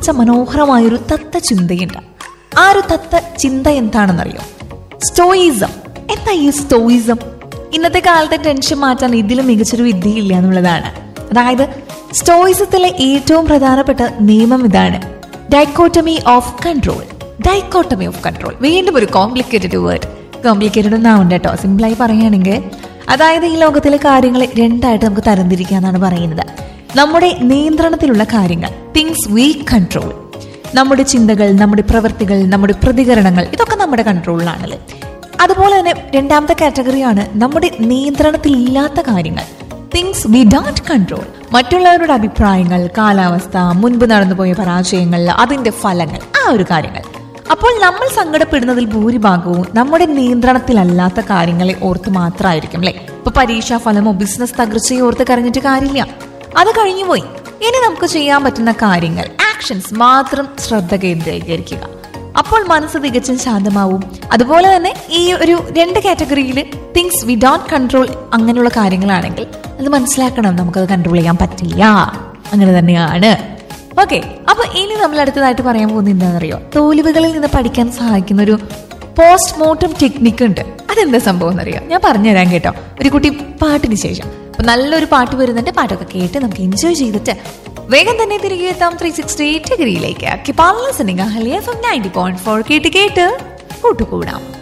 പഠിപ്പിച്ച മനോഹരമായൊരു തത്ത ചിന്തയുണ്ട് ആ ഒരു തത്ത ചിന്ത എന്താണെന്നറിയോ സ്റ്റോയിസം എന്താ ഈ സ്റ്റോയിസം ഇന്നത്തെ കാലത്തെ ടെൻഷൻ മാറ്റാൻ ഇതിലും മികച്ചൊരു വിദ്യയില്ല എന്നുള്ളതാണ് അതായത് സ്റ്റോയിസത്തിലെ ഏറ്റവും പ്രധാനപ്പെട്ട നിയമം ഇതാണ് dichotomy of control dichotomy of control വീണ്ടും ഒരു കോംപ്ലിക്കേറ്റഡ് വേർഡ് കോംപ്ലിക്കേറ്റഡ് ഒന്നാവുണ്ട് കേട്ടോ സിമ്പിളായി പറയുകയാണെങ്കിൽ അതായത് ഈ ലോകത്തിലെ കാര്യങ്ങളെ രണ്ടായിട്ട് നമുക്ക് തരംതിരിക്കാന്നാണ് പറയുന്നത് നമ്മുടെ നിയന്ത്രണത്തിലുള്ള കാര്യങ്ങൾ തിങ്സ് വി കൺട്രോൾ നമ്മുടെ ചിന്തകൾ നമ്മുടെ പ്രവൃത്തികൾ നമ്മുടെ പ്രതികരണങ്ങൾ ഇതൊക്കെ നമ്മുടെ കൺട്രോളിലാണല്ലേ അതുപോലെ തന്നെ രണ്ടാമത്തെ കാറ്റഗറിയാണ് നമ്മുടെ നിയന്ത്രണത്തിലില്ലാത്ത കാര്യങ്ങൾ തിങ്സ് വി ഡോണ്ട് കൺട്രോൾ മറ്റുള്ളവരുടെ അഭിപ്രായങ്ങൾ കാലാവസ്ഥ മുൻപ് നടന്നുപോയ പരാജയങ്ങൾ അതിന്റെ ഫലങ്ങൾ ആ ഒരു കാര്യങ്ങൾ അപ്പോൾ നമ്മൾ സങ്കടപ്പെടുന്നതിൽ ഭൂരിഭാഗവും നമ്മുടെ നിയന്ത്രണത്തിലല്ലാത്ത കാര്യങ്ങളെ ഓർത്ത് മാത്രമായിരിക്കും അല്ലെ ഇപ്പൊ പരീക്ഷാ ഫലമോ ബിസിനസ് തകർച്ചയോ ഓർത്ത് കരഞ്ഞിട്ട് കാര്യമില്ല അത് കഴിഞ്ഞുപോയി ഇനി നമുക്ക് ചെയ്യാൻ പറ്റുന്ന കാര്യങ്ങൾ ആക്ഷൻസ് മാത്രം ശ്രദ്ധ കേന്ദ്രീകരിക്കുക അപ്പോൾ മനസ്സ് തികച്ചും ശാന്തമാവും അതുപോലെ തന്നെ ഈ ഒരു രണ്ട് കാറ്റഗറിയിൽ തിങ്സ് വി ഡോണ്ട് കൺട്രോൾ അങ്ങനെയുള്ള കാര്യങ്ങളാണെങ്കിൽ അത് മനസ്സിലാക്കണം നമുക്കത് കൺട്രോൾ ചെയ്യാൻ പറ്റില്ല അങ്ങനെ തന്നെയാണ് ഓക്കെ അപ്പൊ ഇനി നമ്മൾ അടുത്തതായിട്ട് പറയാൻ പോകുന്നത് എന്താണെന്നറിയോ തോൽവികളിൽ നിന്ന് പഠിക്കാൻ സഹായിക്കുന്ന ഒരു പോസ്റ്റ് മോർട്ടം ടെക്നിക്ക് ഉണ്ട് അതെന്താ സംഭവം എന്നറിയോ ഞാൻ പറഞ്ഞുതരാൻ കേട്ടോ ഒരു കുട്ടി പാട്ടിന് ശേഷം അപ്പൊ നല്ലൊരു പാട്ട് വരുന്നുണ്ട് പാട്ടൊക്കെ കേട്ട് നമുക്ക് എൻജോയ് ചെയ്തിട്ട് വേഗം തന്നെ തിരികെ എത്താം ത്രീ സിക്സ്റ്റി എയ്റ്റ് ഡിഗ്രിയിലേക്ക് നയൻറ്റി പോയിന്റ് ഫോർ കേട്ട് കേട്ട് കൂട്ടുകൂടാം